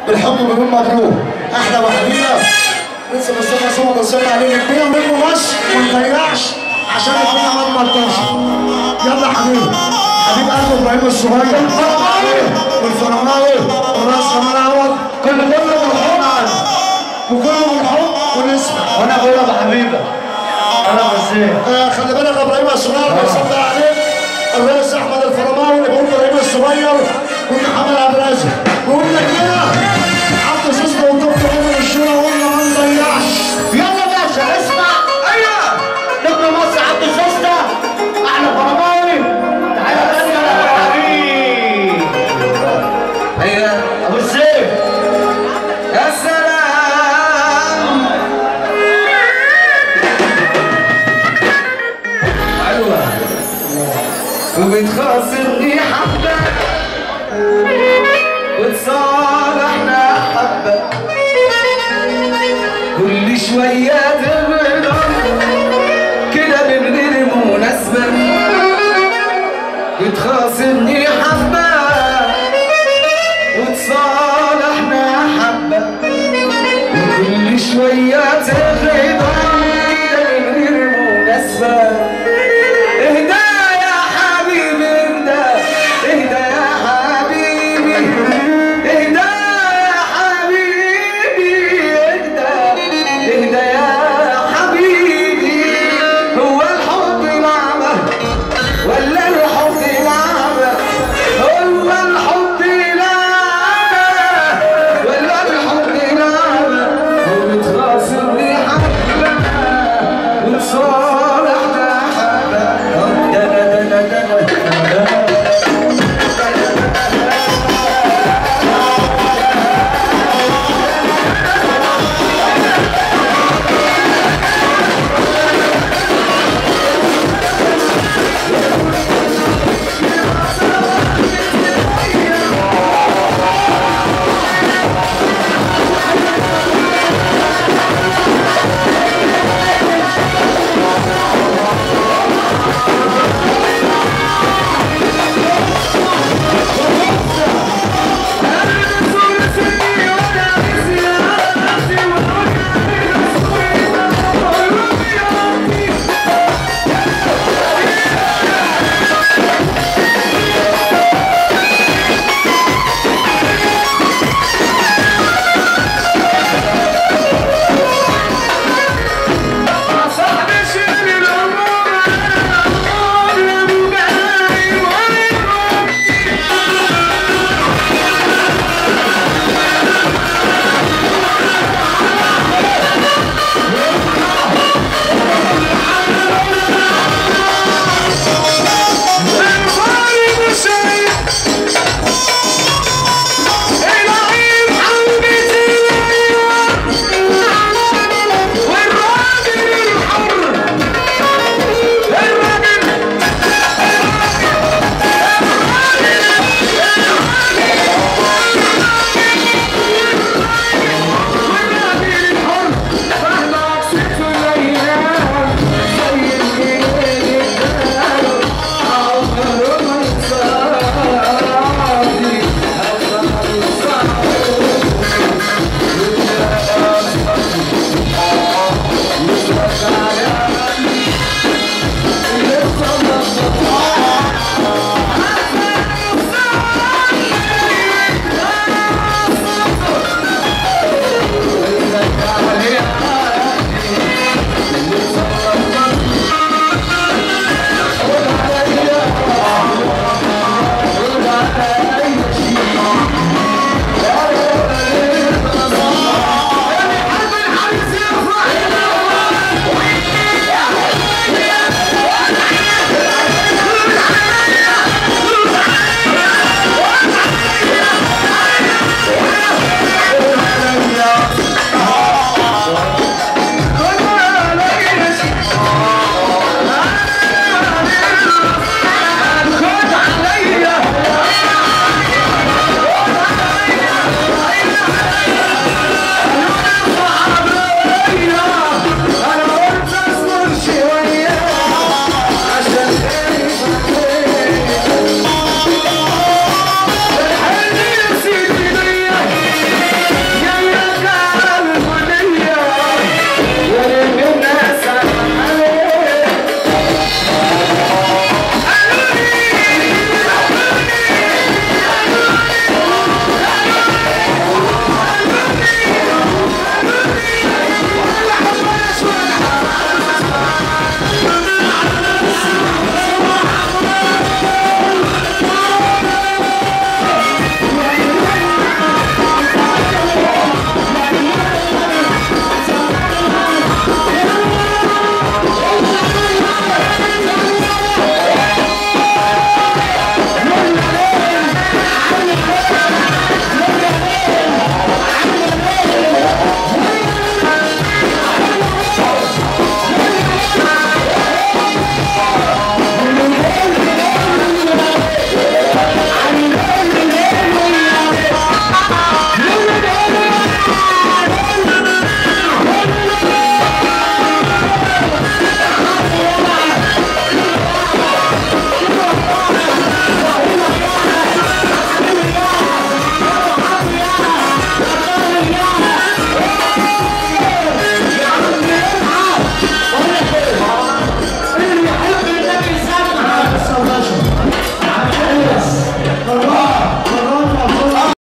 بالحب بنقول مبروك احلى وحبيبه لسه مصطفى صوت وصلنا عليه الدنيا منه مش ما نضيعش عشان يكون عمل 13 يلا حبيبي حبيب قلب ابراهيم الصغير الفرماوي والفرماوي والراس كمان عوض كل كله بالحب وكله بالحب ونسمع وانا اقول ابو حبيبه انا وزير آه، خلي بالك ابراهيم الصغير بيصلي عليك الرئيس احمد الفرماوي اللي بيقول ابراهيم الصغير ومحمد عبد الرازق بيقول لك كده عبد سيسكو وطبط عمر الشورى وقلنا ما نضيعش يلا باشا اسمع ايوه نجم مصر عبد الشسته احلى فرماوي تعالى بس يا ابو حبيب ايوه ابو السيف يا سلام ايوه وبتخاصمني حبه وتصالحنا حبه كل شويه تغلط كده من غير مناسبه بتخاصمني حبه وتصالحنا حبة وكل شوية